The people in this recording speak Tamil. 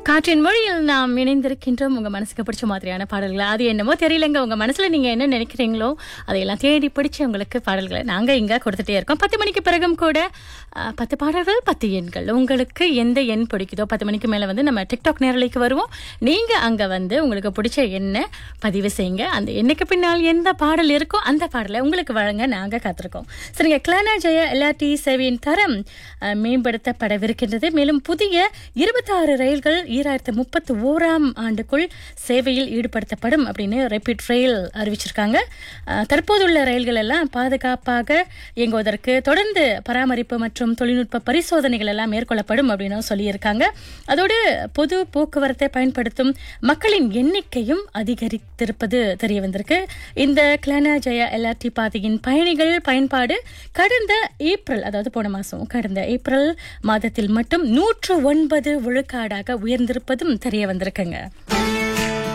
காற்றின் மொழியில் நாம் இணைந்திருக்கின்றோம் உங்க மனசுக்கு பிடிச்ச மாதிரியான பாடல்கள் அது என்னமோ தெரியலங்க உங்க மனசுல நீங்க என்ன நினைக்கிறீங்களோ அதையெல்லாம் தேடி பிடிச்ச உங்களுக்கு பாடல்களை நாங்க இங்க கொடுத்துட்டே இருக்கோம் பத்து மணிக்கு பிறகும் கூட அஹ், பத்து பாடல்கள் பத்து எண்கள் உங்களுக்கு எந்த எண் பிடிக்குதோ பத்து மணிக்கு மேல வந்து நம்ம டிக்டாக் நேரலைக்கு வருவோம் நீங்க அங்க வந்து உங்களுக்கு பிடிச்ச எண்ணை பதிவு செய்யுங்க அந்த எண்ணுக்கு பின்னால் எந்த பாடல் இருக்கோ அந்த பாடலை உங்களுக்கு வழங்க நாங்க காத்திருக்கோம் சரிங்க கிளானா ஜெய எல்ஆர்டி சேவையின் தரம் அஹ், மேம்படுத்தப்படவிருக்கின்றது மேலும் புதிய இருபத்தாறு ரயில்கள் ஈராயிரத்து முப்பத்தி ஓராம் ஆண்டுக்குள் சேவையில் ஈடுபடுத்தப்படும் அப்படின்னு ரெபிட் ரயில் அறிவிச்சிருக்காங்க அஹ், தற்போதுள்ள ரயில்கள் எல்லாம் பாதுகாப்பாக இயங்குவதற்கு தொடர்ந்து பராமரிப்பு மற்றும் தொழில்நுட்ப பரிசோதனைகள் எல்லாம் மேற்கொள்ளப்படும் அப்படின்னு சொல்லியிருக்காங்க அதோடு பொது போக்குவரத்தை பயன்படுத்தும் மக்களின் எண்ணிக்கையும் அதிகரித்திருப்பது தெரிய வந்திருக்கு இந்த கிளானா ஜெயா எல்ஆர்டி பாதையின் பயணிகள் பயன்பாடு கடந்த ஏப்ரல் அதாவது போன மாசம் கடந்த ஏப்ரல் மாதத்தில் மட்டும் நூற்று ஒன்பது விழுக்காடாக உயர்ந்திருப்பதும் தெரிய வந்திருக்குங்க